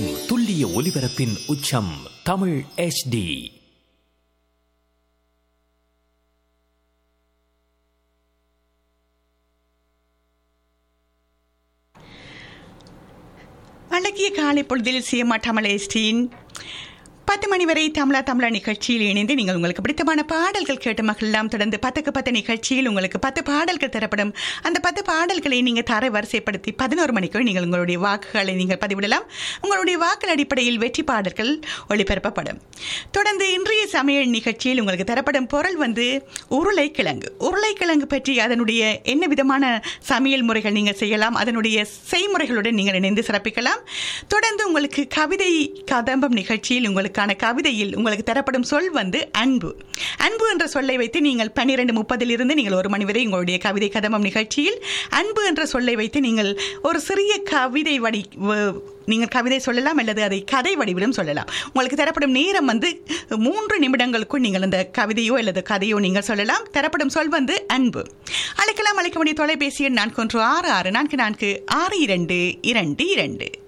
எங்கும் துல்லிய ஒலிபரப்பின் உச்சம் தமிழ் HD அழகிய காலை பொழுதில் சிஎம்ஆ தமிழேஸ்டின் பத்து மணி வரை தமிழா தமிழா நிகழ்ச்சியில் இணைந்து நீங்கள் உங்களுக்கு பிடித்தமான பாடல்கள் கேட்டு மகிழலாம் தொடர்ந்து பத்துக்கு பத்து நிகழ்ச்சியில் உங்களுக்கு பத்து பாடல்கள் தரப்படும் அந்த பத்து பாடல்களை நீங்கள் தர வரிசைப்படுத்தி பதினோரு மணிக்கு நீங்கள் உங்களுடைய வாக்குகளை நீங்கள் பதிவிடலாம் உங்களுடைய வாக்கள் அடிப்படையில் வெற்றி பாடல்கள் ஒளிபரப்பப்படும் தொடர்ந்து இன்றைய சமையல் நிகழ்ச்சியில் உங்களுக்கு தரப்படும் பொருள் வந்து உருளைக்கிழங்கு உருளைக்கிழங்கு பற்றி அதனுடைய என்ன விதமான சமையல் முறைகள் நீங்கள் செய்யலாம் அதனுடைய செய்முறைகளுடன் நீங்கள் இணைந்து சிறப்பிக்கலாம் தொடர்ந்து உங்களுக்கு கவிதை கதம்பம் நிகழ்ச்சியில் உங்களுக்கான கவிதையில் உங்களுக்கு தரப்படும் சொல் வந்து அன்பு அன்பு என்ற சொல்லை வைத்து நீங்கள் பன்னிரெண்டு முப்பதிலிருந்து நீங்கள் ஒரு மணி வரை உங்களுடைய கவிதை கதம்பம் நிகழ்ச்சியில் அன்பு என்ற சொல்லை வைத்து நீங்கள் ஒரு சிறிய கவிதை வடி வ- நீங்கள் கவிதை சொல்லலாம் அல்லது அதை கதை வடிவிலும் சொல்லலாம் உங்களுக்கு தரப்படும் நேரம் வந்து மூன்று நிமிடங்களுக்குள் நீங்கள் அந்த கவிதையோ அல்லது கதையோ நீங்கள் சொல்லலாம் தரப்படும் சொல் வந்து அன்பு அழைக்கலாம் அழைக்க வேண்டிய தொலைபேசி எண் நான்கு ஒன்று ஆறு ஆறு நான்கு நான்கு ஆறு இரண்டு இரண்டு இரண்டு